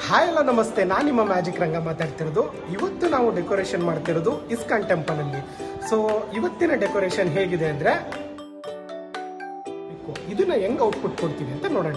hi ಎಲ್ಲ ನಮಸ್ತೆ ನಾನು ನಿಮ್ಮ ಮ್ಯಾಜಿಕ್ ರಂಗ ಮಾತಾಡ್ತಿರೋದು ಇವತ್ತು ನಾವು ಡೆಕೋರೇಷನ್ ಮಾಡ್ತಿರೋದು ಇಸ್ಕಾನ್ ಟೆಂಪಲ್ ಅಲ್ಲಿ ಸೊ ಇವತ್ತಿನ ಡೆಕೋರೇಷನ್ ಹೇಗಿದೆ ಅಂದ್ರೆ ಇದನ್ನ ಹೆಂಗ್ ಔಟ್ಪುಟ್ ಕೊಡ್ತೀವಿ ಅಂತ ನೋಡೋಣ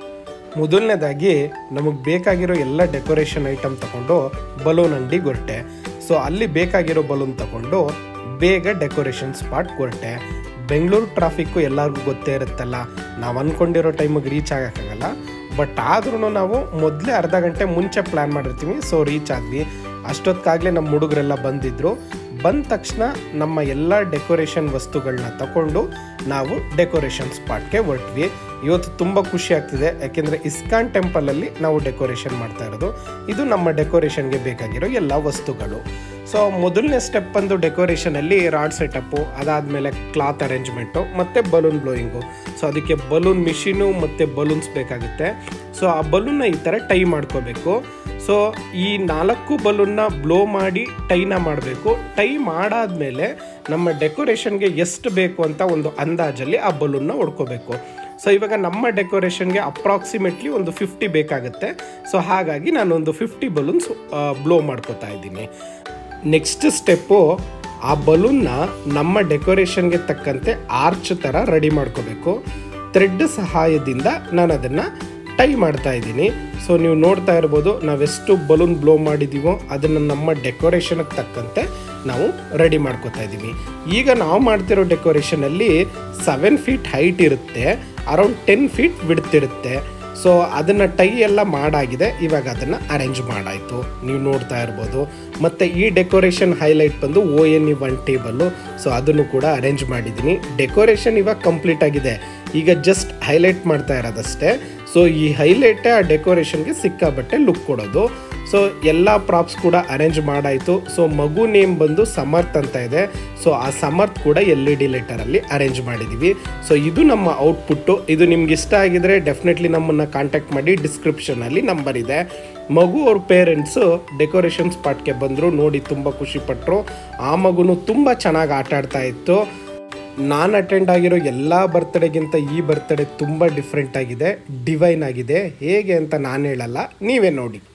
ಮೊದಲನೇದಾಗಿ ನಮಗೆ ಬೇಕಾಗಿರೋ ಎಲ್ಲ ಡೆಕೋರೇಷನ್ ಐಟಮ್ ತಗೊಂಡು ಬಲೂನ್ ಅಂಗಡಿಗೆ ಹೊರಟೆ ಸೊ ಅಲ್ಲಿ ಬೇಕಾಗಿರೋ ಬಲೂನ್ ತಗೊಂಡು ಬೇಗ ಡೆಕೋರೇಷನ್ ಸ್ಪಾಟ್ ಹೊರಟೆ ಬೆಂಗಳೂರು ಟ್ರಾಫಿಕ್ಕು ಎಲ್ಲರಿಗೂ ಗೊತ್ತೇ ಇರುತ್ತಲ್ಲ ನಾವು ಅಂದ್ಕೊಂಡಿರೋ ಟೈಮಿಗೆ ರೀಚ್ ಆಗೋಕ್ಕಾಗಲ್ಲ ಬಟ್ ಆದ್ರೂ ನಾವು ಮೊದಲೇ ಅರ್ಧ ಗಂಟೆ ಮುಂಚೆ ಪ್ಲ್ಯಾನ್ ಮಾಡಿರ್ತೀವಿ ಸೊ ರೀಚ್ ಆದ್ವಿ ಅಷ್ಟೊತ್ತಾಗಲೇ ನಮ್ಮ ಹುಡುಗರೆಲ್ಲ ಬಂದಿದ್ರು ಬಂದ ತಕ್ಷಣ ನಮ್ಮ ಎಲ್ಲ ಡೆಕೋರೇಷನ್ ವಸ್ತುಗಳನ್ನ ತಗೊಂಡು ನಾವು ಡೆಕೋರೇಷನ್ ಸ್ಪಾಟ್ಗೆ ಹೊರಟ್ವಿ ಇವತ್ತು ತುಂಬ ಖುಷಿ ಆಗ್ತಿದೆ ಯಾಕೆಂದರೆ ಇಸ್ಕಾನ್ ಟೆಂಪಲಲ್ಲಿ ನಾವು ಡೆಕೋರೇಷನ್ ಮಾಡ್ತಾ ಇರೋದು ಇದು ನಮ್ಮ ಡೆಕೋರೇಷನ್ಗೆ ಬೇಕಾಗಿರೋ ಎಲ್ಲ ವಸ್ತುಗಳು ಸೊ ಮೊದಲನೇ ಸ್ಟೆಪ್ ಬಂದು ಡೆಕೋರೇಷನಲ್ಲಿ ರಾಡ್ ಸೆಟಪ್ಪು ಅದಾದಮೇಲೆ ಕ್ಲಾತ್ ಅರೇಂಜ್ಮೆಂಟು ಮತ್ತು ಬಲೂನ್ ಬ್ಲೋಯಿಂಗು ಸೊ ಅದಕ್ಕೆ ಬಲೂನ್ ಮಿಷಿನು ಮತ್ತು ಬಲೂನ್ಸ್ ಬೇಕಾಗುತ್ತೆ ಸೊ ಆ ಬಲೂನ್ನ ಈ ಥರ ಟೈ ಮಾಡ್ಕೋಬೇಕು ಸೊ ಈ ನಾಲ್ಕು ಬಲೂನ್ನ ಬ್ಲೋ ಮಾಡಿ ಟೈನ ಮಾಡಬೇಕು ಟೈ ಮಾಡಾದ್ಮೇಲೆ ನಮ್ಮ ಡೆಕೋರೇಷನ್ಗೆ ಎಷ್ಟು ಬೇಕು ಅಂತ ಒಂದು ಅಂದಾಜಲ್ಲಿ ಆ ಬಲೂನ್ನ ಹೊಡ್ಕೋಬೇಕು ಸೊ ಇವಾಗ ನಮ್ಮ ಡೆಕೋರೇಷನ್ಗೆ ಅಪ್ರಾಕ್ಸಿಮೇಟ್ಲಿ ಒಂದು ಫಿಫ್ಟಿ ಬೇಕಾಗುತ್ತೆ ಸೊ ಹಾಗಾಗಿ ನಾನು ಒಂದು ಫಿಫ್ಟಿ ಬಲೂನ್ಸ್ ಬ್ಲೋ ಮಾಡ್ಕೋತಾ ಇದ್ದೀನಿ ನೆಕ್ಸ್ಟ್ ಸ್ಟೆಪ್ಪು ಆ ಬಲೂನ್ನ ನಮ್ಮ ಡೆಕೋರೇಷನ್ಗೆ ತಕ್ಕಂತೆ ಆರ್ಚ್ ಥರ ರೆಡಿ ಮಾಡ್ಕೋಬೇಕು ಥ್ರೆಡ್ ಸಹಾಯದಿಂದ ನಾನು ಅದನ್ನು ಟೈ ಮಾಡ್ತಾ ಇದ್ದೀನಿ ಸೊ ನೀವು ನೋಡ್ತಾ ಇರ್ಬೋದು ನಾವೆಷ್ಟು ಬಲೂನ್ ಬ್ಲೋ ಮಾಡಿದ್ದೀವೋ ಅದನ್ನು ನಮ್ಮ ಡೆಕೋರೇಷನ್ಗೆ ತಕ್ಕಂತೆ ನಾವು ರೆಡಿ ಮಾಡ್ಕೋತಾ ಇದ್ದೀವಿ ಈಗ ನಾವು ಮಾಡ್ತಿರೋ ಡೆಕೋರೇಷನಲ್ಲಿ ಸೆವೆನ್ ಫೀಟ್ ಹೈಟ್ ಇರುತ್ತೆ ಅರೌಂಡ್ ಟೆನ್ ಫೀಟ್ ಬಿಡ್ತಿರುತ್ತೆ ಸೊ ಅದನ್ನು ಟೈ ಎಲ್ಲ ಮಾಡಾಗಿದೆ ಇವಾಗ ಅದನ್ನು ಅರೇಂಜ್ ಮಾಡಾಯಿತು ನೀವು ನೋಡ್ತಾ ಇರ್ಬೋದು ಮತ್ತು ಈ ಡೆಕೋರೇಷನ್ ಹೈಲೈಟ್ ಬಂದು O N E one table so ಅದನ್ನು ಕೂಡ ಅರೇಂಜ್ ಮಾಡಿದ್ದೀನಿ ಡೆಕೋರೇಷನ್ ಇವಾಗ ಕಂಪ್ಲೀಟ್ ಆಗಿದೆ ಈಗ ಜಸ್ಟ್ ಹೈಲೈಟ್ ಮಾಡ್ತಾ ಇರೋದಷ್ಟೇ ಸೊ ಈ ಹೈಲೈಟೇ ಆ ಡೆಕೋರೇಷನ್ಗೆ ಸಿಕ್ಕಾಬಟ್ಟೆ ಲುಕ್ ಕೊಡೋದು ಸೊ ಎಲ್ಲ ಪ್ರಾಪ್ಸ್ ಕೂಡ ಅರೇಂಜ್ ಮಾಡಾಯಿತು ಸೊ ಮಗು ನೇಮ್ ಬಂದು ಸಮರ್ಥ್ ಅಂತ ಇದೆ ಸೊ ಆ ಸಮರ್ಥ್ ಕೂಡ ಎಲ್ ಇ ಡಿ ಲೆಟರಲ್ಲಿ ಅರೇಂಜ್ ಮಾಡಿದ್ದೀವಿ ಸೊ ಇದು ನಮ್ಮ ಔಟ್ಪುಟ್ಟು ಇದು ನಿಮ್ಗೆ ಇಷ್ಟ ಆಗಿದ್ರೆ ಡೆಫಿನೆಟ್ಲಿ ನಮ್ಮನ್ನು ಕಾಂಟ್ಯಾಕ್ಟ್ ಮಾಡಿ ಡಿಸ್ಕ್ರಿಪ್ಷನಲ್ಲಿ ನಂಬರ್ ಇದೆ ಮಗು ಅವ್ರ ಪೇರೆಂಟ್ಸು ಡೆಕೋರೇಷನ್ ಸ್ಪಾಟ್ಗೆ ಬಂದರು ನೋಡಿ ತುಂಬ ಖುಷಿಪಟ್ಟರು ಆ ಮಗುನು ತುಂಬ ಚೆನ್ನಾಗಿ ಆಟ ಆಡ್ತಾ ಇತ್ತು ನಾನು ಅಟೆಂಡ್ ಆಗಿರೋ ಎಲ್ಲ ಬರ್ತ್ಡೇಗಿಂತ ಈ ಬರ್ತ್ಡೇ ತುಂಬ ಡಿಫ್ರೆಂಟ್ ಆಗಿದೆ ಡಿವೈನ್ ಆಗಿದೆ ಹೇಗೆ ಅಂತ ನಾನು ಹೇಳಲ್ಲ ನೀವೇ ನೋಡಿ